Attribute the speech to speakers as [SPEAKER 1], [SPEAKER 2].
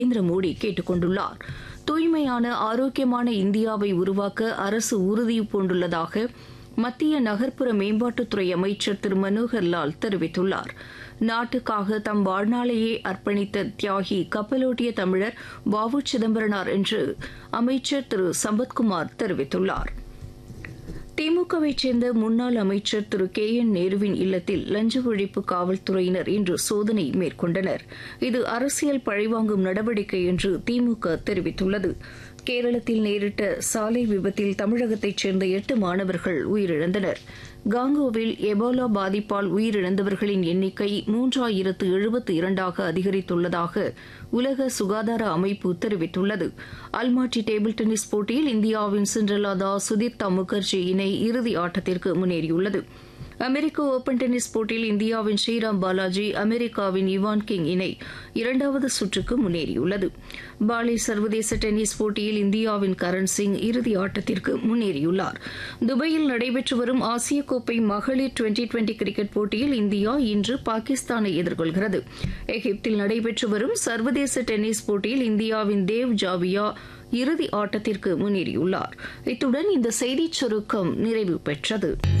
[SPEAKER 1] நரேந்திர மோடி கேட்டுக் கொண்டுள்ளார் தூய்மையான ஆரோக்கியமான இந்தியாவை உருவாக்க அரசு உறுதி பூண்டுள்ளதாக மத்திய நகர்ப்புற மேம்பாட்டுத்துறை அமைச்சர் திரு மனோகர் லால் தெரிவித்துள்ளார் நாட்டுக்காக தம் வாழ்நாளையே அர்ப்பணித்த தியாகி கப்பலோட்டிய தமிழர் வ உ சிதம்பரனார் என்று அமைச்சர் திரு சம்பத்குமார் தெரிவித்துள்ளார் திமுகவைச் சேர்ந்த முன்னாள் அமைச்சர் திரு கே என் நேருவின் இல்லத்தில் லஞ்ச ஒழிப்பு காவல்துறையினர் இன்று சோதனை மேற்கொண்டனர் இது அரசியல் பழிவாங்கும் நடவடிக்கை என்று திமுக தெரிவித்துள்ளது கேரளத்தில் நேரிட்ட சாலை விபத்தில் தமிழகத்தைச் சேர்ந்த எட்டு மாணவர்கள் உயிரிழந்தனர் காங்கோவில் எபோலா பாதிப்பால் உயிரிழந்தவர்களின் எண்ணிக்கை மூன்றாயிரத்து எழுபத்து இரண்டாக அதிகரித்துள்ளதாக உலக சுகாதார அமைப்பு தெரிவித்துள்ளது அல்மாட்டி டேபிள் டென்னிஸ் போட்டியில் இந்தியாவின் சிண்ட்ரலா தாஸ் சுதீப்தா முகர்ஜி இணை இறுதி ஆட்டத்திற்கு முன்னேறியுள்ளது அமெரிக்க ஓபன் டென்னிஸ் போட்டியில் இந்தியாவின் ஸ்ரீராம் பாலாஜி அமெரிக்காவின் இவான் கிங் இணை இரண்டாவது சுற்றுக்கு முன்னேறியுள்ளது பாலி சர்வதேச டென்னிஸ் போட்டியில் இந்தியாவின் கரண் சிங் இறுதி ஆட்டத்திற்கு முன்னேறியுள்ளார் துபாயில் நடைபெற்று வரும் ஆசிய கோப்பை மகளிர் டுவெண்டி டுவெண்டி கிரிக்கெட் போட்டியில் இந்தியா இன்று பாகிஸ்தானை எதிர்கொள்கிறது எகிப்தில் நடைபெற்று வரும் சர்வதேச டென்னிஸ் போட்டியில் இந்தியாவின் தேவ் ஜாவியா இறுதி ஆட்டத்திற்கு முன்னேறியுள்ளார் இத்துடன் இந்த செய்திச் சுருக்கம் நிறைவு பெற்றது